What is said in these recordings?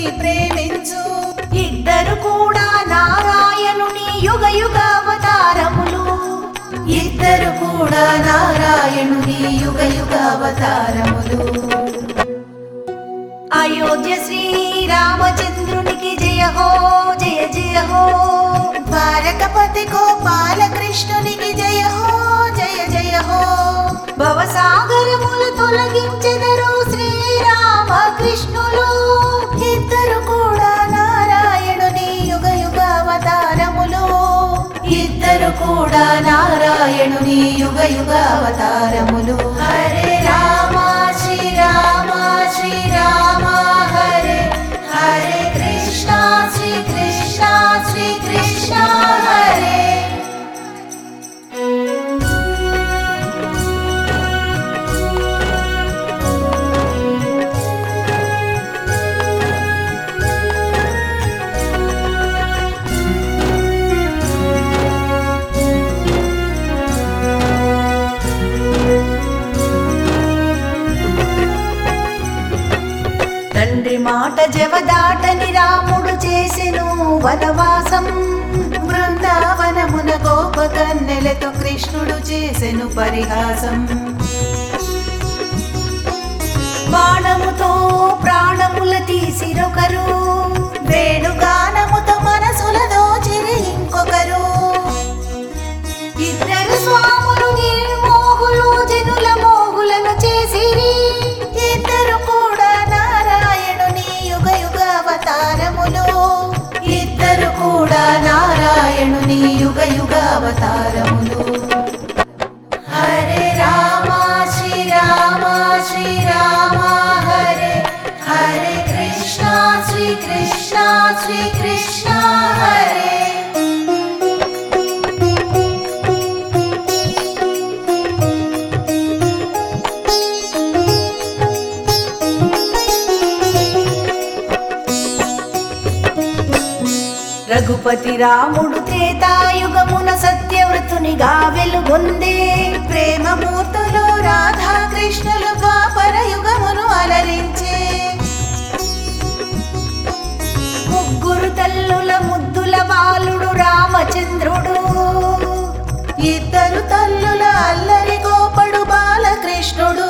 ప్రేమించు ఇద్దరు కూడా నారాయణుని యుగ యుగ అవతారములు ఇద్దరు కూడా నారాయణుని యుగ యుగ అవతారములు అయోధ్య శ్రీరామచంద్రునికి జయ హో జయ జయ హో ద్వారకపతి గోపాల కృష్ణునికి జయ హో జయ జయ హో భవసాగరములు తొలగించెదరు శ్రీరామ కృష్ణులు ఇద్దరు కూడా నారాయణుని యుగ యుగ అవతారములు ఇద్దరు కూడా నారాయణుని యుగ యుగ అవతారములు హరే రామ శ్రీరామ శ్రీరామ హరే హరే కృష్ణ శ్రీ కృష్ణ శ్రీ కృష్ణ హరే తండ్రి మాట జవదాటని రాముడు చేసెను వనవాసం బృందావనమున గోపకన్నెలతో కృష్ణుడు చేసెను పరిహాసం బాణముతో ప్రాణముల తీసిరొకరు వేణుగానముతో మనసుల దోచిరి ఇంకొకరు ఇద్దరు స్వాములు నిర్మోహులు జనుల మోహులను చేసిరి ఇద్దరు కూడా నారాయణుని యుగ యుగ అవతారములు ఇద్దరు కూడా నారాయణుని యుగ యుగ అవతారములు హరే రామ శ్రీరామ శ్రీరామ హరే హరే కృష్ణ శ్రీ కృష్ణ శ్రీ కృష్ణ హరే రఘుపతి రాముడు త్రేతాయుగమున సత్యవ్రతునిగా వెలుగొందే ప్రేమమూర్తులు రాధాకృష్ణులు ద్వాపర యుగమును అలరించే ముగ్గురు తల్లుల ముద్దుల బాలుడు రామచంద్రుడు ఇద్దరు తల్లుల అల్లరి గోపడు బాలకృష్ణుడు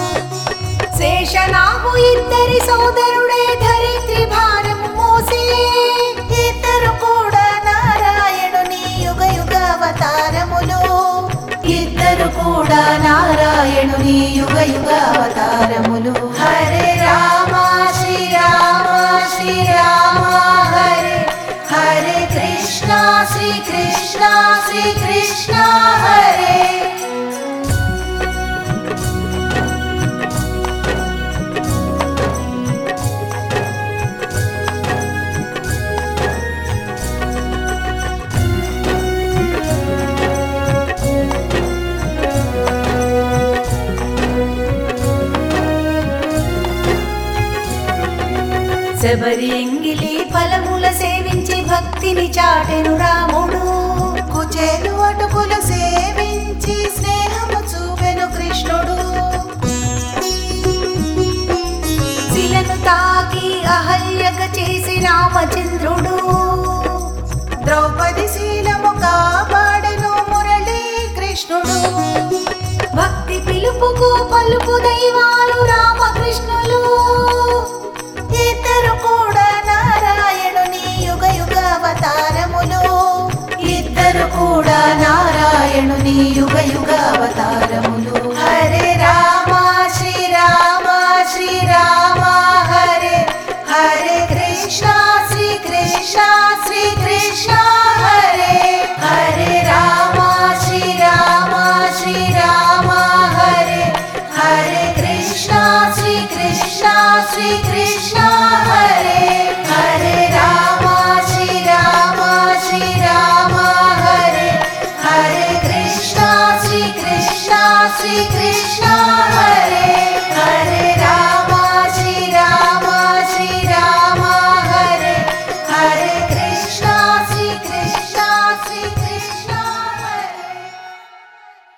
శేషనాగు ఇద్దరి సోదరుడే ధరిత్రి భారము మోసే ఇద్దరు కూడా నారాయణుని యుగ యుగ అవతారములు ఇద్దరు కూడా నారాయణుని యుగ యుగ అవతారములు హరే రామ శ్రీరామ శ్రీరామ హరే హరే కృష్ణ శ్రీ కృష్ణ శ్రీ కృష్ణ హరే శబరి ఎంగిలి ఫలముల సేవించి భక్తిని చాటెను రాముడు కుచేలు అటుకులు సేవించి స్నేహము చూపెను కృష్ణుడు శిలను తాకి అహల్యక చేసి రామచంద్రుడు ద్రౌపది శీలము కాపాడెను మురళీ కృష్ణుడు భక్తి పిలుపుకు పలుపు దైవాలు రామకృష్ణులు ఇద్దరు కూడా నారాయణుని యుగ యుగ అవతారములు ఇద్దరు కూడా నారాయణుని యుగ యుగ అవతారములు